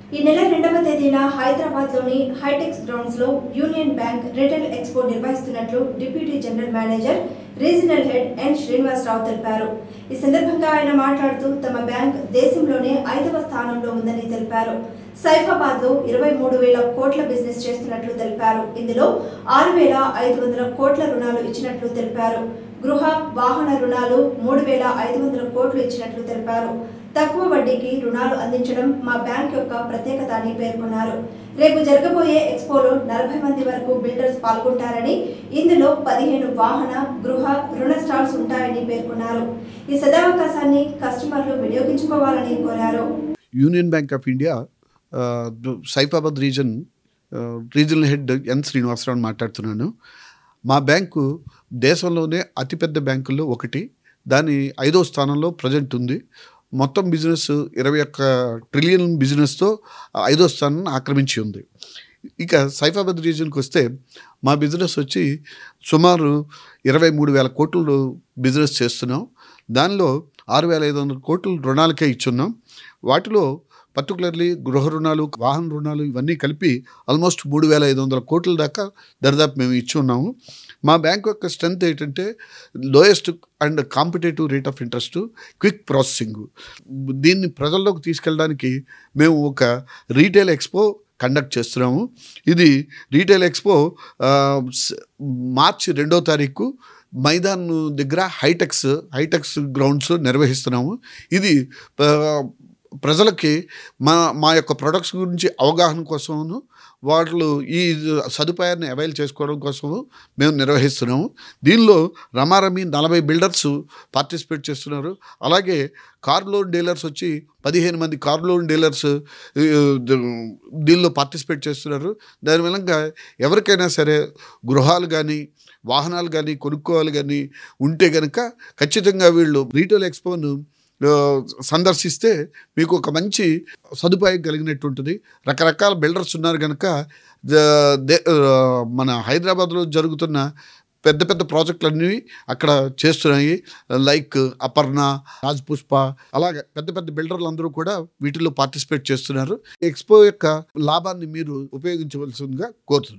ఈ నెల రెండవ తేదీన హైదరాబాద్ లోని హైటెక్స్ గ్రౌండ్స్ లో యూనియన్ బ్యాంక్ రిటైల్ ఎక్స్పో నిర్వహిస్తున్నట్లు deputy general manager regional head N Srinivasa Rao తెలిపారు ఈ సందర్భంగా ఆయన మాట్లాడుతూ తమ బ్యాంక్ దేశంలోనే ఐదవ స్థానంలో ఉందని తెలిపారు సైఫాబాద్ లో ఇరవై మూడు వేల కోట్ల బిజినెస్ చేస్తున్నట్లు తెలిపారు ఇందులో ఆరు వేల ఐదు వందల కోట్ల రుణాలు ఇచ్చినట్లు తెలిపారు గృహ వాహన రుణాలు మూడు వేల ఐదు వందల కోట్లు ఇచ్చినట్లు తెలిపారు తక్కువ వడ్డీకి రుణాలు అందించడం మా బ్యాంక్ యొక్క ప్రత్యేకత అని పేర్కొన్నారు రేపు జరగబోయే ఎక్స్పోలో నలభై మంది వరకు బిల్డర్స్ పాల్గొంటారని ఇందులో పదిహేను వాహన గృహ రుణ స్టాల్స్ ఉంటాయని పేర్కొన్నారు ఈ సదవకాశాన్ని కస్టమర్లు వినియోగించుకోవాలని కోరారు యూనియన్ బ్యాంక్ ఆఫ్ ఇండియా ఆ, సైఫాబాద్ రీజన్ ఆ, రీజనల్ హెడ్ ఎన్ శ్రీనివాసరావు మాట్లాడుతున్నాను మా బ్యాంకు దేశంలోనే అతిపెద్ద బ్యాంకుల్లో ఒకటి దాని ఐదో స్థానంలో ప్రజెంట్ ఉంది మొత్తం బిజినెస్ ఇరవై ఒక్క ట్రిలియన్ బిజినెస్తో ఐదో స్థానం ఆక్రమించి ఉంది ఇక సైఫాబాద్ రీజన్కి వస్తే మా బిజినెస్ వచ్చి సుమారు ఇరవై మూడు వేల కోట్లు బిజినెస్ చేస్తున్నాం దానిలో ఆరు వేల ఐదు వందల కోట్లు రుణాలకే ఇచ్చున్నాం వాటిలో పర్టికులర్లీ గృహ రుణాలు వాహన రుణాలు ఇవన్నీ కలిపి ఆల్మోస్ట్ మూడు వేల ఐదు వందల కోట్ల దాకా దరిదాపు మేము ఇచ్చి ఉన్నాము మా బ్యాంక్ యొక్క స్ట్రెంత్ ఏంటంటే lowest and competitive rate of interest quick processing దీన్ని ప్రజల్లోకి తీసుకెళ్ళడానికి మేము ఒక రీటైల్ ఎక్స్పో కండక్ట్ చేస్తున్నాము ఇది రీటైల్ ఎక్స్పో ఆ, స్- మార్చి రెండో తారీఖు మైదాన్ దగ్గర హైటెక్స్ హైటెక్స్ గ్రౌండ్స్ నిర్వహిస్తున్నాము ఇది ఆ, ప్రజలకి మా మా యొక్క ప్రొడక్ట్స్ గురించి అవగాహన కోసమును వాళ్ళు ఈ సదుపాయాన్ని అవైల్ చేసుకోవడం కోసము మేము నిర్వహిస్తున్నాము దీనిలో రమారమి నలభై బిల్డర్స్ పార్టిసిపేట్ చేస్తున్నారు అలాగే కార్ లోన్ డీలర్స్ వచ్చి పదిహేను మంది కార్ లోన్ డీలర్స్ ఈ, ద- దీనిలో పార్టిసిపేట్ చేస్తున్నారు దాని మూలంగా ఎవరికైనా సరే గృహాలు కానీ వాహనాలు కానీ కొనుక్కోవాలి కానీ ఉంటే కనుక ఖచ్చితంగా వీళ్ళు రీటైల్ ఎక్స్పోను ఆ, సందర్శిస్తే మీకు ఒక మంచి సదుపాయం కలిగినట్టు ఉంటుంది రకరకాల బిల్డర్స్ ఉన్నారు కనుక ద- దే- ఆ, మన హైదరాబాద్లో జరుగుతున్న పెద్ద పెద్ద ప్రాజెక్టులన్నీ అక్కడ చేస్తున్నాయి లైక్ అపర్ణ రాజ్ పుష్ప అలాగే పెద్ద పెద్ద బిల్డర్లు అందరూ కూడా వీటిలో పార్టిసిపేట్ చేస్తున్నారు ఎక్స్పో యొక్క లాభాన్ని మీరు ఉపయోగించవలసిందిగా కోరుతున్నాను